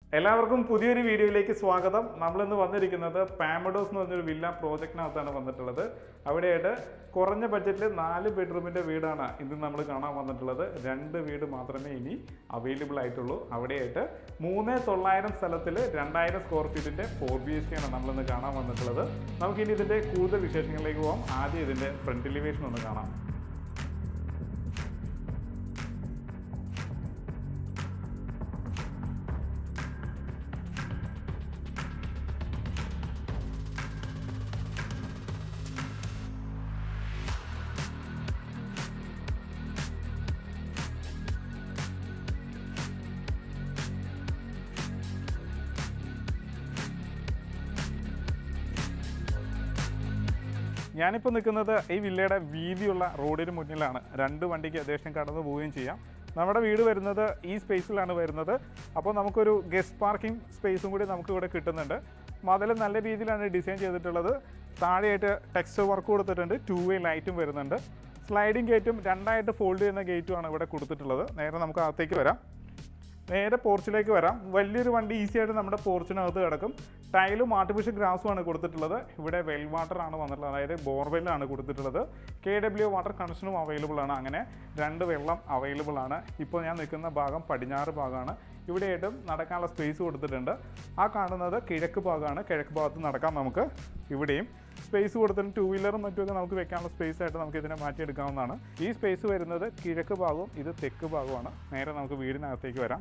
എല്ലാവർക്കും പുതിയൊരു വീഡിയോയിലേക്ക് സ്വാഗതം നമ്മളിന്ന് വന്നിരിക്കുന്നത് പാമഡോസ് എന്ന് പറഞ്ഞൊരു വില്ല പ്രോജക്റ്റിനകത്താണ് വന്നിട്ടുള്ളത് അവിടെയായിട്ട് കുറഞ്ഞ ബഡ്ജറ്റിൽ നാല് ബെഡ്റൂമിൻ്റെ വീടാണ് ഇന്ന് നമ്മൾ കാണാൻ വന്നിട്ടുള്ളത് രണ്ട് വീട് മാത്രമേ ഇനി അവൈലബിൾ ആയിട്ടുള്ളൂ അവിടെയായിട്ട് മൂന്ന് തൊള്ളായിരം സ്ഥലത്തിൽ രണ്ടായിരം സ്ക്വയർ ഫീറ്റിൻ്റെ ഫോർ ബി എച്ച് കെ ആണ് നമ്മളിന്ന് കാണാൻ വന്നിട്ടുള്ളത് നമുക്കിനി ഇതിൻ്റെ കൂടുതൽ വിശേഷങ്ങളിലേക്ക് പോകാം ആദ്യം ഇതിൻ്റെ ഫ്രണ്ട് എലിവേഷൻ ഒന്ന് കാണാം ഞാനിപ്പോൾ നിൽക്കുന്നത് ഈ വില്ലയുടെ വീതിയുള്ള റോഡിന് മുന്നിലാണ് രണ്ട് വണ്ടിക്ക് അത്യാവശ്യം കടന്നു പോവുകയും ചെയ്യാം നമ്മുടെ വീട് വരുന്നത് ഈ സ്പേസിലാണ് വരുന്നത് അപ്പോൾ നമുക്കൊരു ഗസ്റ്റ് പാർക്കിംഗ് സ്പേസും കൂടി നമുക്ക് ഇവിടെ കിട്ടുന്നുണ്ട് മതിൽ നല്ല രീതിയിലാണ് ഡിസൈൻ ചെയ്തിട്ടുള്ളത് താഴെയായിട്ട് ടെക്സ്റ്റ് വർക്ക് കൊടുത്തിട്ടുണ്ട് ടു വേ ലൈറ്റും വരുന്നുണ്ട് സ്ലൈഡിംഗ് ഗേറ്റും രണ്ടായിട്ട് ഫോൾഡ് ചെയ്യുന്ന ഗേറ്റുമാണ് ഇവിടെ കൊടുത്തിട്ടുള്ളത് നേരെ നമുക്ക് അകത്തേക്ക് വരാം നേരെ പോർച്ചിലേക്ക് വരാം വലിയൊരു വണ്ടി ഈസി ആയിട്ട് നമ്മുടെ പോർച്ചിനകത്ത് കിടക്കും ടൈലും ആർട്ടിഫിഷ്യൽ ഗ്രാസും ആണ് കൊടുത്തിട്ടുള്ളത് ഇവിടെ വെൽ വാട്ടർ ആണ് വന്നിട്ടുള്ളത് അതായത് ബോർവെല്ലാണ് കൊടുത്തിട്ടുള്ളത് കെ ഡബ്ല്യു വാട്ടർ കണക്ഷനും അവൈലബിൾ ആണ് അങ്ങനെ രണ്ട് വെള്ളം അവൈലബിൾ ആണ് ഇപ്പോൾ ഞാൻ നിൽക്കുന്ന ഭാഗം പടിഞ്ഞാറ് ഭാഗമാണ് ഇവിടെയായിട്ടും നടക്കാനുള്ള സ്പേസ് കൊടുത്തിട്ടുണ്ട് ആ കാണുന്നത് കിഴക്ക് ഭാഗമാണ് കിഴക്ക് ഭാഗത്ത് നടക്കാം നമുക്ക് ഇവിടെയും സ്പേസ് കൊടുത്തിട്ട് ടൂ വീലറും മറ്റുമൊക്കെ നമുക്ക് വെക്കാനുള്ള സ്പേസ് ആയിട്ട് നമുക്ക് ഇതിനെ മാറ്റിയെടുക്കാവുന്നതാണ് ഈ സ്പേസ് വരുന്നത് കിഴക്ക് ഭാഗവും ഇത് തെക്ക് ഭാഗവുമാണ് നേരെ നമുക്ക് വീടിനകത്തേക്ക് വരാം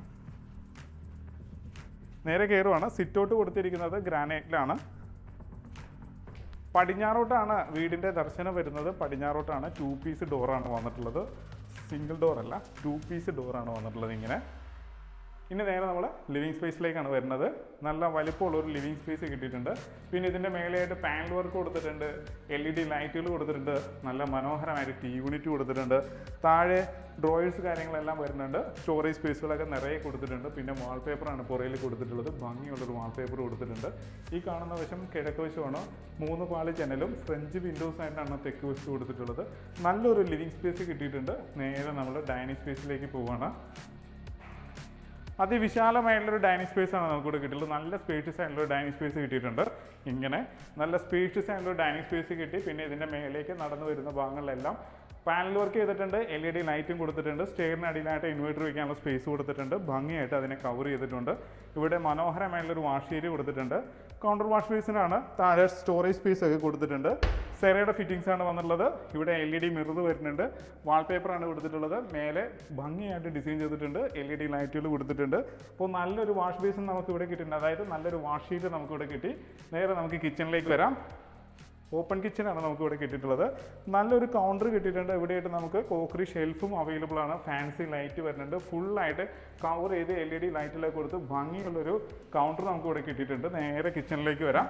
നേരെ കയറുവാണ് സിറ്റൗട്ട് കൊടുത്തിരിക്കുന്നത് ഗ്രാനൈറ്റിലാണ് പടിഞ്ഞാറോട്ടാണ് വീടിൻ്റെ ദർശനം വരുന്നത് പടിഞ്ഞാറോട്ടാണ് ടു പീസ് ഡോറാണ് വന്നിട്ടുള്ളത് സിംഗിൾ ഡോർ അല്ല ടു പീസ് ഡോറാണ് വന്നിട്ടുള്ളത് ഇങ്ങനെ ഇനി നേരെ നമ്മൾ ലിവിങ് സ്പേസിലേക്കാണ് വരുന്നത് നല്ല വലിപ്പമുള്ള ഒരു ലിവിങ് സ്പേസ് കിട്ടിയിട്ടുണ്ട് പിന്നെ ഇതിൻ്റെ മേലെയായിട്ട് പാനൽ വർക്ക് കൊടുത്തിട്ടുണ്ട് എൽ ഇ ഡി ലൈറ്റുകൾ കൊടുത്തിട്ടുണ്ട് നല്ല മനോഹരമായിട്ട് ടി യൂണിറ്റ് കൊടുത്തിട്ടുണ്ട് താഴെ ഡ്രോയേഴ്സ് കാര്യങ്ങളെല്ലാം വരുന്നുണ്ട് സ്റ്റോറേജ് സ്പേസുകളൊക്കെ നിറയെ കൊടുത്തിട്ടുണ്ട് പിന്നെ വാൾപേപ്പറാണ് പുറയിൽ കൊടുത്തിട്ടുള്ളത് ഭംഗിയുള്ളൊരു വാൾപേപ്പർ കൊടുത്തിട്ടുണ്ട് ഈ കാണുന്ന വശം കിഴക്ക് വശമാണ് മൂന്ന് പാളി ജനലും ഫ്രഞ്ച് വിൻഡോസ് ആയിട്ടാണ് തെക്ക് വശത്ത് കൊടുത്തിട്ടുള്ളത് നല്ലൊരു ലിവിങ് സ്പേസ് കിട്ടിയിട്ടുണ്ട് നേരെ നമ്മൾ ഡൈനിങ് സ്പേസിലേക്ക് പോവുകയാണ് അതിവിശാലമായിട്ടുള്ളൊരു ഡൈനിങ് സ്പേസ് ആണ് നമുക്കിവിടെ കിട്ടിയിട്ടുള്ളത് നല്ല സ്പേഷ്യസ് ആയിട്ടുള്ള ഒരു ഡൈനിങ് സ്പേസ് കിട്ടിയിട്ടുണ്ട് ഇങ്ങനെ നല്ല സ്പേഷ്യസ് ആയിട്ടുള്ള ഒരു ഡൈനിങ് സ്പേസ് കിട്ടി പിന്നെ ഇതിൻ്റെ മേലേക്ക് നടന്നു വരുന്ന ഭാഗങ്ങളിലെല്ലാം പാനൽ വർക്ക് ചെയ്തിട്ടുണ്ട് എൽ ഇ ഡി ലൈറ്റും കൊടുത്തിട്ടുണ്ട് സ്റ്റെയറിന് അടിയിലായിട്ട് ഇൻവേർട്ടർ വയ്ക്കാനുള്ള സ്പേസ് കൊടുത്തിട്ടുണ്ട് ഭംഗിയായിട്ട് അതിനെ കവർ ചെയ്തിട്ടുണ്ട് ഇവിടെ മനോഹരമായിട്ടുള്ളൊരു വാഷ് ഏരിയ കൊടുത്തിട്ടുണ്ട് കൗണ്ടർ വാഷ് ബേസിനാണ് താഴെ സ്റ്റോറേജ് സ്പേസ് ഒക്കെ കൊടുത്തിട്ടുണ്ട് സെറയുടെ ഫിറ്റിംഗ്സ് ആണ് വന്നിട്ടുള്ളത് ഇവിടെ എൽ ഇ ഡി മിറർ വരുന്നുണ്ട് വാൾപേപ്പറാണ് കൊടുത്തിട്ടുള്ളത് മേലെ ഭംഗിയായിട്ട് ഡിസൈൻ ചെയ്തിട്ടുണ്ട് എൽ ഇ ഡി ലൈറ്റുകൾ കൊടുത്തിട്ടുണ്ട് അപ്പോൾ നല്ലൊരു വാഷ് ബേസിൻ നമുക്ക് ഇവിടെ കിട്ടിയിട്ടുണ്ട് അതായത് നല്ലൊരു വാഷ് ഷീറ്റ് നമുക്ക് ഇവിടെ കിട്ടി നേരെ നമുക്ക് കിച്ചണിലേക്ക് വരാം ഓപ്പൺ കിച്ചണാണ് നമുക്ക് ഇവിടെ കിട്ടിയിട്ടുള്ളത് നല്ലൊരു കൗണ്ടർ കിട്ടിയിട്ടുണ്ട് ഇവിടെയായിട്ട് നമുക്ക് കോക്കറി ഷെൽഫും അവൈലബിൾ ആണ് ഫാൻസി ലൈറ്റ് വരുന്നുണ്ട് ഫുള്ളായിട്ട് കവർ ചെയ്ത് എൽ ഇ ഡി ലൈറ്റിലൊക്കെ കൊടുത്ത് ഭംഗിയുള്ളൊരു കൗണ്ടർ നമുക്ക് ഇവിടെ കിട്ടിയിട്ടുണ്ട് നേരെ കിച്ചണിലേക്ക് വരാം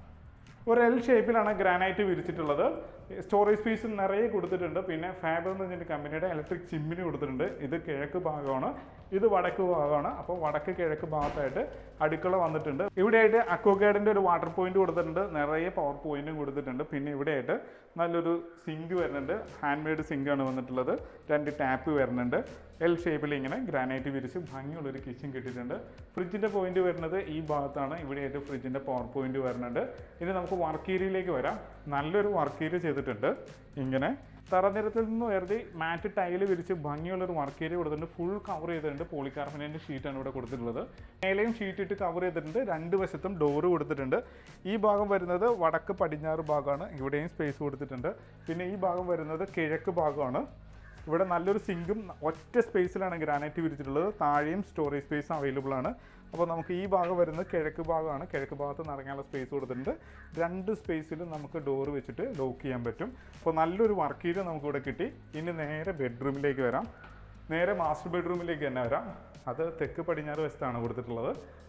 ഒരു എൽ ഷേപ്പിലാണ് ഗ്രാനൈറ്റ് വിരിച്ചിട്ടുള്ളത് സ്റ്റോറേജ് സ്പേസ് നിറയെ കൊടുത്തിട്ടുണ്ട് പിന്നെ ഫാബർ എന്ന് പറഞ്ഞിട്ട് കമ്പനിയുടെ ഇലക്ട്രിക് ചിമ്മിനി കൊടുത്തിട്ടുണ്ട് ഇത് കിഴക്ക് ഭാഗമാണ് ഇത് വടക്ക് ഭാഗമാണ് അപ്പോൾ വടക്ക് കിഴക്ക് ഭാഗത്തായിട്ട് അടുക്കള വന്നിട്ടുണ്ട് ഇവിടെയായിട്ട് അക്വഗാർഡിൻ്റെ ഒരു വാട്ടർ പോയിന്റ് കൊടുത്തിട്ടുണ്ട് നിറയെ പവർ പോയിന്റും കൊടുത്തിട്ടുണ്ട് പിന്നെ ഇവിടെയായിട്ട് നല്ലൊരു സിങ്ക് വരുന്നുണ്ട് ഹാൻഡ് മെയ്ഡ് സിങ്ക് ആണ് വന്നിട്ടുള്ളത് രണ്ട് ടാപ്പ് വരുന്നുണ്ട് എൽ ഷേപ്പിൽ ഇങ്ങനെ ഗ്രാനൈറ്റ് വിരിച്ച് ഭംഗിയുള്ളൊരു കിച്ചൺ കിട്ടിയിട്ടുണ്ട് ഫ്രിഡ്ജിൻ്റെ പോയിന്റ് വരുന്നത് ഈ ഭാഗത്താണ് ഇവിടെയായിട്ട് ഫ്രിഡ്ജിൻ്റെ പവർ പോയിന്റ് വരുന്നുണ്ട് ഇനി നമുക്ക് വർക്ക് ഏരിയയിലേക്ക് വരാം നല്ലൊരു വർക്ക് ഏരിയ ചെയ്തിട്ടുണ്ട് ഇങ്ങനെ തറനിരത്തിൽ നിന്ന് ഉയർത്തി മാറ്റ് ടൈല് വിരിച്ച് ഭംഗിയുള്ളൊരു വർക്ക് ഏരിയ കൊടുത്തിട്ടുണ്ട് ഫുൾ കവർ ചെയ്തിട്ടുണ്ട് പോളികാർബണേറ്റിൻ്റെ ഷീറ്റാണ് ഇവിടെ കൊടുത്തിട്ടുള്ളത് മേലെയും ഷീറ്റ് ഇട്ട് കവർ ചെയ്തിട്ടുണ്ട് രണ്ട് വശത്തും ഡോറ് കൊടുത്തിട്ടുണ്ട് ഈ ഭാഗം വരുന്നത് വടക്ക് പടിഞ്ഞാറ് ഭാഗമാണ് ഇവിടെയും സ്പേസ് കൊടുത്തിട്ടുണ്ട് പിന്നെ ഈ ഭാഗം വരുന്നത് കിഴക്ക് ഭാഗമാണ് ഇവിടെ നല്ലൊരു സിങ്കും ഒറ്റ സ്പേസിലാണ് ഗ്രാനൈറ്റ് വിരിച്ചിട്ടുള്ളത് താഴെയും സ്റ്റോറേജ് സ്പേസ് അവൈലബിൾ ആണ് അപ്പോൾ നമുക്ക് ഈ ഭാഗം വരുന്നത് കിഴക്ക് ഭാഗമാണ് കിഴക്ക് ഭാഗത്ത് നടക്കാനുള്ള സ്പേസ് കൊടുത്തിട്ടുണ്ട് രണ്ട് സ്പേസിലും നമുക്ക് ഡോർ വെച്ചിട്ട് ലോക്ക് ചെയ്യാൻ പറ്റും അപ്പോൾ നല്ലൊരു വർക്ക് ഏരിയ നമുക്ക് ഇവിടെ കിട്ടി ഇനി നേരെ ബെഡ്റൂമിലേക്ക് വരാം നേരെ മാസ്റ്റർ ബെഡ്റൂമിലേക്ക് തന്നെ വരാം അത് തെക്ക് പടിഞ്ഞാറ് വശത്താണ് കൊടുത്തിട്ടുള്ളത്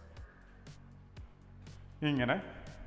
ഇങ്ങനെ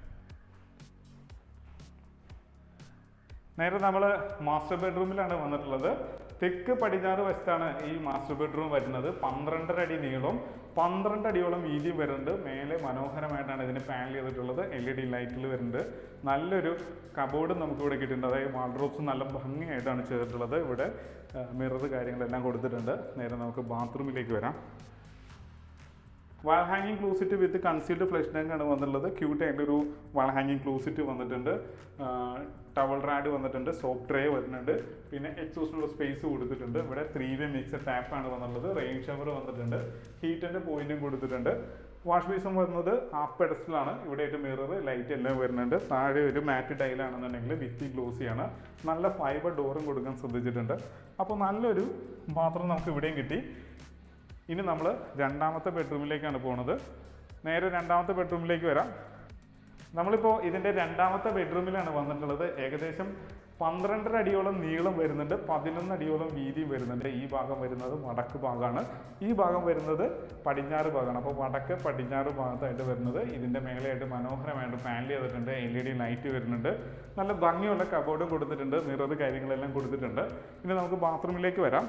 നേരെ നമ്മൾ മാസ്റ്റർ ബെഡ്റൂമിലാണ് വന്നിട്ടുള്ളത് തെക്ക് പടിഞ്ഞാറ് വശത്താണ് ഈ മാസ്റ്റർ ബെഡ്റൂം വരുന്നത് പന്ത്രണ്ടര അടി നീളവും പന്ത്രണ്ട് അടിയോളം വീതിയും വരുന്നുണ്ട് മേലെ മനോഹരമായിട്ടാണ് ഇതിന് പാനൽ ചെയ്തിട്ടുള്ളത് എൽ ഇ ഡി ലൈറ്റിൽ വരുന്നുണ്ട് നല്ലൊരു കബോർഡ് നമുക്ക് ഇവിടെ കിട്ടിയിട്ടുണ്ട് അതായത് വാൾഡ്രോബ്സ് നല്ല ഭംഗിയായിട്ടാണ് ചെയ്തിട്ടുള്ളത് ഇവിടെ മിറർ കാര്യങ്ങളെല്ലാം കൊടുത്തിട്ടുണ്ട് നേരെ നമുക്ക് ബാത്റൂമിലേക്ക് വരാം വാൾ ഹാങ്ങിങ് closet with concealed flush tank ആണ് വന്നിട്ടുള്ളത് ക്യൂട്ട് ആയിട്ട് ഒരു വാൾ ഹാങ്ങിങ് ക്ലൂസിറ്റ് വന്നിട്ടുണ്ട് ടവൽ റാഡ് വന്നിട്ടുണ്ട് സോപ്പ് ട്രേ വരുന്നുണ്ട് പിന്നെ എക്സോസ്റ്റിനുള്ള സ്പേസ് കൊടുത്തിട്ടുണ്ട് ഇവിടെ ത്രീ വേ മിക്സർ ടാപ്പ് ആണ് വന്നിട്ടുള്ളത് റെയിൻ ഷവർ വന്നിട്ടുണ്ട് ഹീറ്റിന്റെ പോയിന്റും കൊടുത്തിട്ടുണ്ട് വാഷ് ബേസും വരുന്നത് ഹാഫ് പെഡസ്റ്റലാണ് ഇവിടെ ആയിട്ട് മിറർ ലൈറ്റ് എല്ലാം വരുന്നുണ്ട് താഴെ ഒരു മാറ്റ് ടൈലാണെന്നുണ്ടെങ്കിൽ വിത്തി ഗ്ലോസിയാണ് നല്ല ഫൈബർ ഡോറും കൊടുക്കാൻ ശ്രദ്ധിച്ചിട്ടുണ്ട് അപ്പോൾ നല്ലൊരു ബാത്റൂം നമുക്ക് ഇവിടെയും കിട്ടി ഇനി നമ്മൾ രണ്ടാമത്തെ ബെഡ്റൂമിലേക്കാണ് പോകുന്നത് നേരെ രണ്ടാമത്തെ ബെഡ്റൂമിലേക്ക് വരാം നമ്മളിപ്പോൾ ഇതിൻ്റെ രണ്ടാമത്തെ ബെഡ്റൂമിലാണ് വന്നിട്ടുള്ളത് ഏകദേശം പന്ത്രണ്ടര അടിയോളം നീളം വരുന്നുണ്ട് പതിനൊന്ന് അടിയോളം വീതിയും വരുന്നുണ്ട് ഈ ഭാഗം വരുന്നത് വടക്ക് ഭാഗമാണ് ഈ ഭാഗം വരുന്നത് പടിഞ്ഞാറ് ഭാഗമാണ് അപ്പോൾ വടക്ക് പടിഞ്ഞാറ് ഭാഗത്തായിട്ട് വരുന്നത് ഇതിൻ്റെ മേലെയായിട്ട് മനോഹരമായിട്ട് പാനൽ ചെയ്തിട്ടുണ്ട് എൽ ഇ ഡി ലൈറ്റ് വരുന്നുണ്ട് നല്ല ഭംഗിയുള്ള കബോർഡും കൊടുത്തിട്ടുണ്ട് മിറർ കാര്യങ്ങളെല്ലാം കൊടുത്തിട്ടുണ്ട് ഇനി നമുക്ക് ബാത്റൂമിലേക്ക് വരാം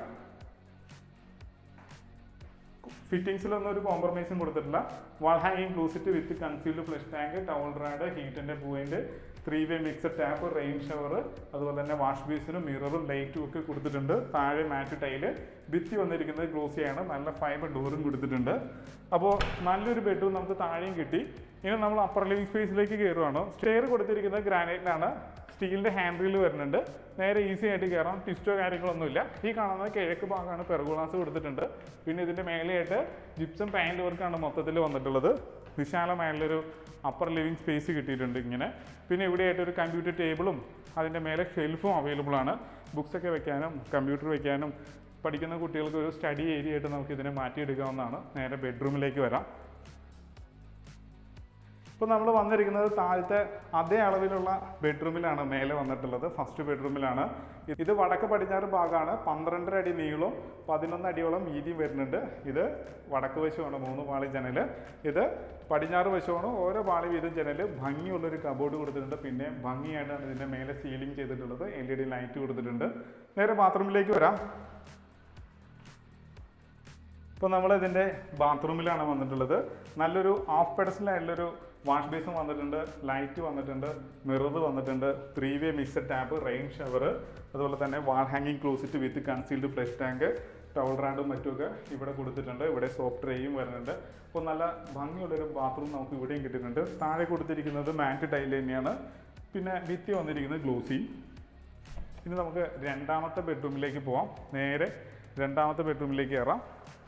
ഫിറ്റിംഗ്സിലൊന്നും ഒരു കോംപ്രമൈസും കൊടുത്തിട്ടില്ല വാൾ ഹാങ്ങിങ് closet with concealed flush tank towel rod ഹീറ്റിന്റെ point three way mixed tap rain shower അതുപോലെ തന്നെ വാഷ് ബേസിനും മിററും ലൈറ്റും ഒക്കെ കൊടുത്തിട്ടുണ്ട് താഴെ മാറ്റ് ടൈല് ഭിത്തി വന്നിരിക്കുന്നത് ഗ്ലോസിയാണ് നല്ല ഫൈബർ ഡോറും കൊടുത്തിട്ടുണ്ട് അപ്പോൾ നല്ലൊരു ബെഡ്റൂം നമുക്ക് താഴെയും കിട്ടി ഇനി നമ്മൾ അപ്പർ ലിവിംഗ് സ്പേസിലേക്ക് കയറുവാണ് സ്റ്റെയർ കൊടുത്തിരിക്കുന്നത് ഗ്രാനൈറ്റിലാണ് സ്റ്റീലിന്റെ ഹാൻഡിൽ വരുന്നുണ്ട് നേരെ ഈസി ആയിട്ട് കയറാം ട്വിസ്റ്റോ കാര്യങ്ങളൊന്നുമില്ല ഈ കാണുന്നത് കിഴക്ക് ഭാഗമാണ് പെർഗുളാസ് കൊടുത്തിട്ടുണ്ട് പിന്നെ ഇതിന്റെ മേലെയായിട്ട് ജിപ്സം പാനൽ വർക്കാണ് മൊത്തത്തിൽ വന്നിട്ടുള്ളത് വിശാലമായുള്ളൊരു അപ്പർ ലിവിംഗ് സ്പേസ് കിട്ടിയിട്ടുണ്ട് ഇങ്ങനെ പിന്നെ ഇവിടെയായിട്ട് ഒരു കമ്പ്യൂട്ടർ ടേബിളും അതിൻ്റെ മേലെ ഷെൽഫും അവൈലബിൾ ആണ് ബുക്സ് ഒക്കെ വെക്കാനും കമ്പ്യൂട്ടർ വെക്കാനും പഠിക്കുന്ന കുട്ടികൾക്ക് ഒരു സ്റ്റഡി ഏരിയ ആയിട്ട് നമുക്ക് ഇതിനെ മാറ്റിയെടുക്കാവുന്നതാണ് നേരെ ബെഡ്റൂമിലേക്ക് വരാം ഇപ്പോൾ നമ്മൾ വന്നിരിക്കുന്നത് താഴത്തെ അതേ അളവിലുള്ള ബെഡ്റൂമിലാണ് മേലെ വന്നിട്ടുള്ളത് ഫസ്റ്റ് ബെഡ്റൂമിലാണ് ഇത് വടക്ക് പടിഞ്ഞാറ് ഭാഗമാണ് പന്ത്രണ്ടര അടി നീളവും പതിനൊന്ന് അടിയോളം വീതിയും വരുന്നുണ്ട് ഇത് വടക്ക് വശമാണ് മൂന്ന് പാളി ജനൽ ഇത് പടിഞ്ഞാറ് വശമാണ് ഓരോ പാളി വീതം ജനൽ ഭംഗിയുള്ളൊരു കബോർഡ് കൊടുത്തിട്ടുണ്ട് പിന്നെ ഭംഗിയായിട്ടാണ് ഇതിൻ്റെ മേലെ സീലിംഗ് ചെയ്തിട്ടുള്ളത് എൽ ഇ ഡി ലൈറ്റ് കൊടുത്തിട്ടുണ്ട് നേരെ ബാത്റൂമിലേക്ക് വരാം ഇപ്പോൾ നമ്മൾ ഇതിൻ്റെ ബാത്റൂമിലാണ് വന്നിട്ടുള്ളത് നല്ലൊരു ഹാഫ് പെഡസിലായിട്ടുള്ളൊരു വാഷ് ബേസും വന്നിട്ടുണ്ട് ലൈറ്റ് വന്നിട്ടുണ്ട് മിറർ വന്നിട്ടുണ്ട് three way mixed tap rain shower അതുപോലെ തന്നെ വാൾ ഹാങ്ങിങ് closet with concealed flush tank towel റാൻഡും മറ്റുമൊക്കെ ഇവിടെ കൊടുത്തിട്ടുണ്ട് ഇവിടെ സോഫ്റ്റ് ട്രേയും വരുന്നുണ്ട് അപ്പോൾ നല്ല ഭംഗിയുള്ളൊരു ബാത്റൂം നമുക്ക് ഇവിടെയും കിട്ടിയിട്ടുണ്ട് താഴെ കൊടുത്തിരിക്കുന്നത് മാറ്റ് ടൈൽ തന്നെയാണ് പിന്നെ ഭിത്തി വന്നിരിക്കുന്നത് ഗ്ലോസി ഇനി നമുക്ക് രണ്ടാമത്തെ ബെഡ്റൂമിലേക്ക് പോവാം നേരെ രണ്ടാമത്തെ ബെഡ്റൂമിലേക്ക് കയറാം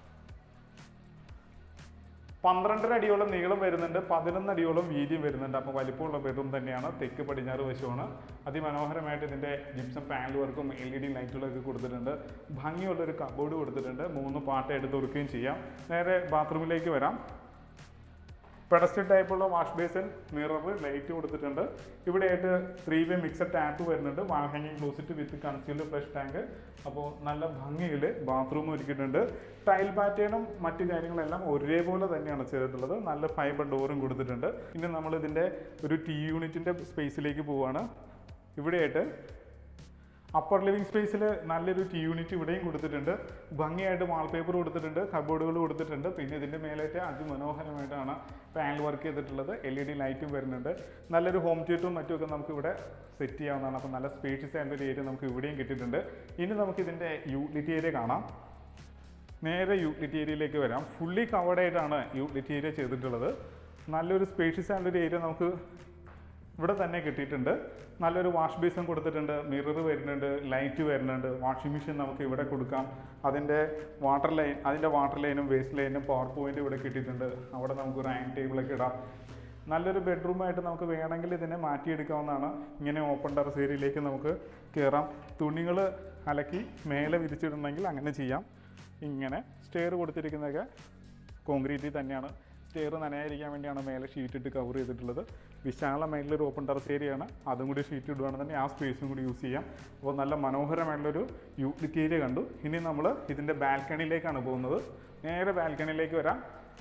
പന്ത്രണ്ടര അടിയോളം നീളം വരുന്നുണ്ട് പതിനൊന്ന് അടിയോളം വീതിയും വരുന്നുണ്ട് അപ്പോൾ വലിപ്പമുള്ള ബെഡ്റൂം തന്നെയാണ് തെക്ക് പടിഞ്ഞാറ് വശമാണ് അതിമനോഹരമായിട്ട് ഇതിൻ്റെ ജിപ്സം പാനൽ വർക്കും എൽ ഇ ഡി ലൈറ്റുകളൊക്കെ കൊടുത്തിട്ടുണ്ട് ഭംഗിയുള്ളൊരു കബോർഡ് കൊടുത്തിട്ടുണ്ട് മൂന്ന് പാട്ടായിട്ട് തുറക്കുകയും ചെയ്യാം നേരെ ബാത്റൂമിലേക്ക് വരാം പെഡസ്റ്റൽ ടൈപ്പുള്ള വാഷ് ബേസിൻ മിറർ ലൈറ്റ് കൊടുത്തിട്ടുണ്ട് ഇവിടെയായിട്ട് ത്രീ വേ മിക്സഡ് ടാപ്പ് വരുന്നുണ്ട് വാൾ ഹാങ്ങിങ് closet with concealed flush tank അപ്പോൾ നല്ല ഭംഗിയിൽ ബാത്റൂം ഒരുക്കിയിട്ടുണ്ട് ടൈൽ പാറ്റേണും മറ്റു കാര്യങ്ങളെല്ലാം ഒരേപോലെ തന്നെയാണ് ചെയ്തിട്ടുള്ളത് നല്ല ഫൈബർ ഡോറും കൊടുത്തിട്ടുണ്ട് ഇനി നമ്മൾ ഇതിൻ്റെ ഒരു ടി യൂണിറ്റിൻ്റെ സ്പേസിലേക്ക് പോവുകയാണ് ഇവിടെയായിട്ട് അപ്പർ ലിവിംഗ് സ്പേസിൽ നല്ലൊരു ടി യൂണിറ്റ് ഇവിടെയും കൊടുത്തിട്ടുണ്ട് ഭംഗിയായിട്ട് വാൾപേപ്പർ കൊടുത്തിട്ടുണ്ട് കബോർഡുകൾ കൊടുത്തിട്ടുണ്ട് പിന്നെ ഇതിൻ്റെ മേലായിട്ട് അതിമനോഹരമായിട്ടാണ് പാനൽ വർക്ക് ചെയ്തിട്ടുള്ളത് എൽ ഇ ഡി ലൈറ്റും വരുന്നുണ്ട് നല്ലൊരു ഹോം തിയേറ്ററും മറ്റുമൊക്കെ നമുക്ക് ഇവിടെ സെറ്റ് ചെയ്യാവുന്നതാണ് അപ്പോൾ നല്ല സ്പേഷ്യസ് ആയിട്ടുള്ള ഒരു ഏരിയ നമുക്ക് ഇവിടെയും കിട്ടിയിട്ടുണ്ട് ഇനി നമുക്ക് ഇതിൻ്റെ യൂട്ടിലിറ്റി ഏരിയ കാണാം നേരെ യൂട്ടിലിറ്റി ഏരിയയിലേക്ക് വരാം ഫുള്ളി കവേർഡ് ആയിട്ടാണ് യൂട്ടിലിറ്റി ഏരിയ ചെയ്തിട്ടുള്ളത് നല്ലൊരു സ്പേഷ്യസ് ആയിട്ടുള്ള ഒരു ഏരിയ നമുക്ക് ഇവിടെ തന്നെ കിട്ടിയിട്ടുണ്ട് നല്ലൊരു വാഷ് ബേസും കൊടുത്തിട്ടുണ്ട് മിറർ വരുന്നുണ്ട് ലൈറ്റ് വരുന്നുണ്ട് വാഷിംഗ് മെഷീൻ നമുക്ക് ഇവിടെ കൊടുക്കാം അതിൻ്റെ വാട്ടർ ലൈൻ അതിൻ്റെ വാട്ടർ ലൈനും വേസ്റ്റ് ലൈനും പവർ പോയിന്റ് ഇവിടെ കിട്ടിയിട്ടുണ്ട് അവിടെ നമുക്ക് ഒരു അയൺ ടേബിളൊക്കെ ഇടാം നല്ലൊരു ബെഡ്റൂമായിട്ട് നമുക്ക് വേണമെങ്കിൽ ഇതിനെ മാറ്റിയെടുക്കാവുന്നതാണ് ഇങ്ങനെ ഓപ്പൺ ടെറസ് ഏരിയയിലേക്ക് നമുക്ക് കയറാം തുണികൾ അലക്കി മേലെ വിരിച്ചിടണമെങ്കിൽ അങ്ങനെ ചെയ്യാം ഇങ്ങനെ സ്റ്റെയർ കൊടുത്തിരിക്കുന്നതൊക്കെ കോൺക്രീറ്റിൽ തന്നെയാണ് സ്റ്റെയർ നനയാതിരിക്കാൻ വേണ്ടിയാണ് മേലെ ഷീറ്റ് ഇട്ട് കവർ ചെയ്തിട്ടുള്ളത് വിശാലമായിട്ടുള്ളൊരു ഓപ്പൺ ടെറസ് ഏരിയയാണ് അതും കൂടി ഷീറ്റ് ഇടുകയാണെന്നുണ്ടെങ്കിൽ ആ സ്പേസും കൂടി യൂസ് ചെയ്യാം അപ്പോൾ നല്ല മനോഹരമായിട്ടുള്ളൊരു യൂട്ടിലിറ്റി ഏരിയ കണ്ടു ഇനി നമ്മൾ ഇതിൻ്റെ ബാൽക്കണിയിലേക്കാണ് പോകുന്നത് നേരെ ബാൽക്കണിയിലേക്ക് വരാം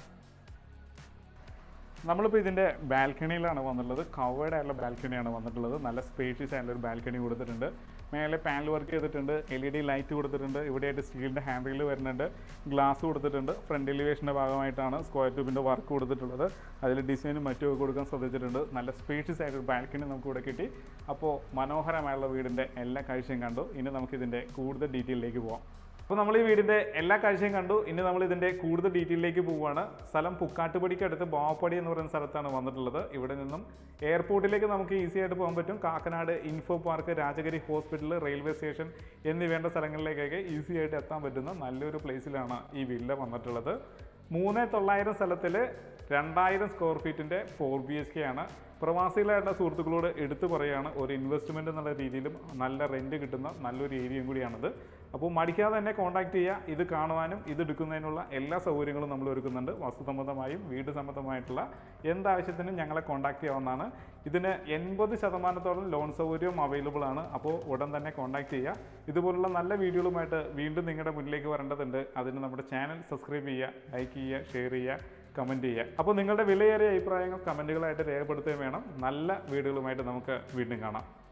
നമ്മളിപ്പോൾ ഇതിൻ്റെ ബാൽക്കണിയിലാണ് വന്നിട്ടുള്ളത് കവേർഡ് ആയിട്ടുള്ള ബാൽക്കണിയാണ് വന്നിട്ടുള്ളത് നല്ല സ്പേഷ്യസ് ആയിട്ടുള്ള ഒരു ബാൽക്കണി കൊടുത്തിട്ടുണ്ട് മേലെ പാനൽ വർക്ക് ചെയ്തിട്ടുണ്ട് എൽ ഇ ഡി ലൈറ്റ് കൊടുത്തിട്ടുണ്ട് ഇവിടെയായിട്ട് സ്റ്റീലിൻ്റെ ഹാൻഡിൽ വരുന്നുണ്ട് ഗ്ലാസ് കൊടുത്തിട്ടുണ്ട് ഫ്രണ്ട് എലിവേഷൻ്റെ ഭാഗമായിട്ടാണ് സ്ക്വയർ ട്യൂബിൻ്റെ വർക്ക് കൊടുത്തിട്ടുള്ളത് അതിൽ ഡിസൈനും മറ്റുമൊക്കെ കൊടുക്കാൻ ശ്രദ്ധിച്ചിട്ടുണ്ട് നല്ല സ്പേഷ്യസ് ആയിട്ടൊരു ബാൽക്കണി നമുക്ക് ഇവിടെ കിട്ടി അപ്പോൾ മനോഹരമായുള്ള വീടിൻ്റെ എല്ലാ കാഴ്ചയും കണ്ടു ഇനി നമുക്കിതിൻ്റെ കൂടുതൽ ഡീറ്റെയിലേക്ക് പോവാം അപ്പോൾ നമ്മൾ ഈ വീടിൻ്റെ എല്ലാ കാഴ്ചയും കണ്ടു ഇനി നമ്മൾ ഇതിൻ്റെ കൂടുതൽ ഡീറ്റെയിലേക്ക് പോവുകയാണ് സ്ഥലം പുക്കാട്ടുപടിക്ക് അടുത്ത് ബാവപ്പടി എന്ന് പറയുന്ന സ്ഥലത്താണ് വന്നിട്ടുള്ളത് ഇവിടെ നിന്നും എയർപോർട്ടിലേക്ക് നമുക്ക് ഈസി ആയിട്ട് പോകാൻ പറ്റും Kakkanad info park Rajagiri hospital railway station എന്നീ വേണ്ട സ്ഥലങ്ങളിലേക്കൊക്കെ ഈസി ആയിട്ട് എത്താൻ പറ്റുന്ന നല്ലൊരു പ്ലേസിലാണ് ഈ വില്ല വന്നിട്ടുള്ളത് മൂന്ന് തൊള്ളായിരം സ്ഥലത്തിൽ രണ്ടായിരം സ്ക്വയർ ഫീറ്റിൻ്റെ ഫോർ ബി എച്ച് കെ ആണ് പ്രവാസികളായിട്ടുള്ള സുഹൃത്തുക്കളോട് എടുത്തു പറയുകയാണ് ഒരു ഇൻവെസ്റ്റ്മെൻറ്റ് എന്നുള്ള രീതിയിലും നല്ല റെൻറ്റ് കിട്ടുന്ന നല്ലൊരു ഏരിയയും കൂടിയാണിത് അപ്പോൾ മടിക്കാതെ തന്നെ കോൺടാക്ട് ചെയ്യുക ഇത് കാണുവാനും ഇത് എടുക്കുന്നതിനുള്ള എല്ലാ സൗകര്യങ്ങളും നമ്മൾ ഒരുക്കുന്നുണ്ട് വസ്തു സംബന്ധമായും വീട് സംബന്ധമായിട്ടുള്ള എന്താവശ്യത്തിനും ഞങ്ങളെ കോൺടാക്ട് ചെയ്യാവുന്നതാണ് ഇതിന് എൺപത് ശതമാനത്തോളം ലോൺ സൗകര്യവും അവൈലബിൾ ആണ് അപ്പോൾ ഉടൻ തന്നെ കോൺടാക്ട് ചെയ്യുക ഇതുപോലുള്ള നല്ല വീഡിയോകളുമായിട്ട് വീണ്ടും നിങ്ങളുടെ മുന്നിലേക്ക് വരേണ്ടതുണ്ട് അതിന് നമ്മുടെ ചാനൽ സബ്സ്ക്രൈബ് ചെയ്യുക ലൈക്ക് ചെയ്യുക ഷെയർ ചെയ്യുക കമൻറ്റ് ചെയ്യുക അപ്പോൾ നിങ്ങളുടെ വിലയേറിയ അഭിപ്രായങ്ങൾ കമൻറ്റുകളായിട്ട് രേഖപ്പെടുത്തുകയും വേണം നല്ല വീഡിയോകളുമായിട്ട് നമുക്ക് വീണ്ടും കാണാം